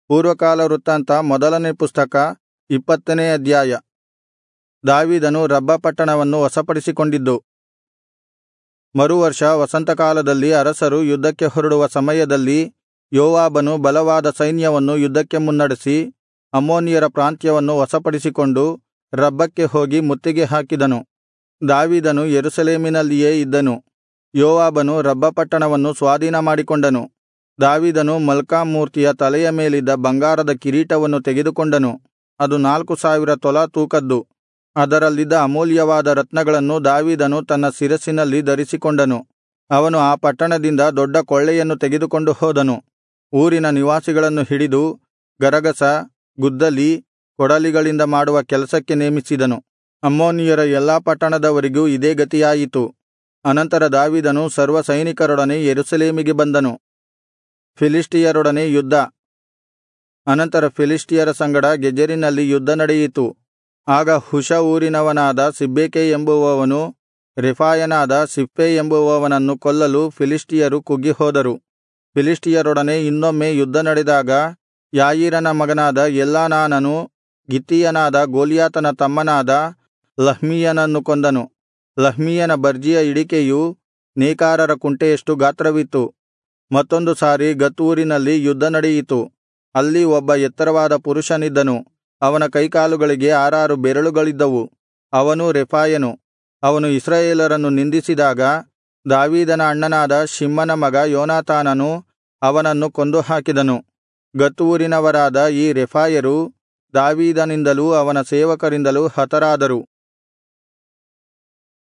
ಪೂರ್ವಕಾಲ ವೃತ್ತಾಂತ ಮೊದಲನೇ ಪುಸ್ತಕ ಇಪ್ಪತ್ತನೇ ಅಧ್ಯಾಯ ದಾವೀದನು ರಬ್ಬ ಪಟ್ಟಣವನ್ನು ವಶಪಡಿಸಿಕೊಂಡಿದ್ದು ಮರುವರ್ಷ ವಸಂತಕಾಲದಲ್ಲಿ ಅರಸರು ಯುದ್ಧಕ್ಕೆ ಹೊರಡುವ ಸಮಯದಲ್ಲಿ ಯೋವಾಬನು ಬಲವಾದ ಸೈನ್ಯವನ್ನು ಯುದ್ಧಕ್ಕೆ ಮುನ್ನಡೆಸಿ ಅಮ್ಮೋನಿಯರ ಪ್ರಾಂತ್ಯವನ್ನು ವಶಪಡಿಸಿಕೊಂಡು ರಬ್ಬಕ್ಕೆ ಹೋಗಿ ಮುತ್ತಿಗೆ ಹಾಕಿದನು ದಾವೀದನು ಯೆರೂಸಲೇಮಿನಲ್ಲಿಯೇ ಇದ್ದನು ಯೋವಾಬನು ರಬ್ಬ ಪಟ್ಟಣವನ್ನು ಸ್ವಾಧೀನಮಾಡಿಕೊಂಡನು ದಾವೀದನು ಮಲ್ಕಾಮ್ ಮೂರ್ತಿಯ ತಲೆಯ ಮೇಲಿದ್ದ ಬಂಗಾರದ ಕಿರೀಟವನ್ನು ತೆಗೆದುಕೊಂಡನು ಅದು ನಾಲ್ಕು ಸಾವಿರ ತೊಲಾ ತೂಕದ್ದು ಅದರಲ್ಲಿದ್ದ ಅಮೂಲ್ಯವಾದ ರತ್ನಗಳನ್ನು ದಾವೀದನು ತನ್ನ ಶಿರಸ್ಸಿನಲ್ಲಿ ಧರಿಸಿಕೊಂಡನು ಅವನು ಆ ಪಟ್ಟಣದಿಂದ ದೊಡ್ಡ ಕೊಳ್ಳೆಯನ್ನು ತೆಗೆದುಕೊಂಡು ಹೋದನು ಊರಿನ ನಿವಾಸಿಗಳನ್ನು ಹಿಡಿದು ಗರಗಸ ಗುದ್ದಲಿ ಕೊಡಲಿಗಳಿಂದ ಮಾಡುವ ಕೆಲಸಕ್ಕೆ ನೇಮಿಸಿದನು ಅಮ್ಮೋನಿಯರ ಎಲ್ಲಾ ಪಟ್ಟಣದವರಿಗೂ ಇದೇ ಗತಿಯಾಯಿತು ಅನಂತರ ದಾವೀದನು ಸರ್ವ ಸೈನಿಕರೊಡನೆ ಯೆರೂಸಲೇಮಿಗೆ ಬಂದನು ಫಿಲಿಷ್ಟಿಯರೊಡನೆ ಯುದ್ಧ ಅನಂತರ ಫಿಲಿಷ್ಟಿಯರ ಸಂಗಡ ಗೆಜೆರಿನಲ್ಲಿ ಯುದ್ಧ ನಡೆಯಿತು ಆಗ ಹುಷ ಊರಿನವನಾದ ಸಿಬ್ಬೆಕೈ ಎಂಬುವವನು ರೆಫಾಯನಾದ ಸಿಪ್ಪೈ ಎಂಬುವವನನ್ನು ಕೊಲ್ಲಲು ಫಿಲಿಷ್ಟಿಯರು ಕುಗ್ಗಿಹೋದರು ಫಿಲಿಷ್ಟಿಯರೊಡನೆ ಇನ್ನೊಮ್ಮೆ ಯುದ್ಧ ನಡೆದಾಗ ಯಾಯೀರನ ಮಗನಾದ ಎಲ್ಹಾನಾನನು ಗಿತ್ತೀಯನಾದ ಗೊಲ್ಯಾತನ ತಮ್ಮನಾದ ಲಹ್ಮೀಯನನ್ನು ಕೊಂದನು ಲಹ್ಮೀಯನ ಬರ್ಜಿಯ ಹಿಡಿಕೆಯು ನೇಕಾರರ ಕುಂಟೆಯಷ್ಟು ಗಾತ್ರವಿತ್ತು ಮತ್ತೊಂದು ಸಾರಿ ಗತ್ ಊರಿನಲ್ಲಿ ಯುದ್ಧ ನಡೆಯಿತು ಅಲ್ಲಿ ಒಬ್ಬ ಎತ್ತರವಾದ ಪುರುಷನಿದ್ದನು ಅವನ ಕೈಕಾಲುಗಳಿಗೆ ಆರಾರು ಬೆರಳುಗಳಿದ್ದವು ಅವನೂ ರೆಫಾಯನು ಅವನು ಇಸ್ರಾಯೇಲರನ್ನು ನಿಂದಿಸಿದಾಗ ದಾವೀದನ ಅಣ್ಣನಾದ ಶಿಮ್ಮನ ಮಗ ಯೋನಾತಾನನು ಅವನನ್ನು ಕೊಂದುಹಾಕಿದನು ಗತ್ ಊರಿನವರಾದ ಈ ರೆಫಾಯರು ದಾವೀದನಿಂದಲೂ ಅವನ ಸೇವಕರಿಂದಲೂ ಹತರಾದರು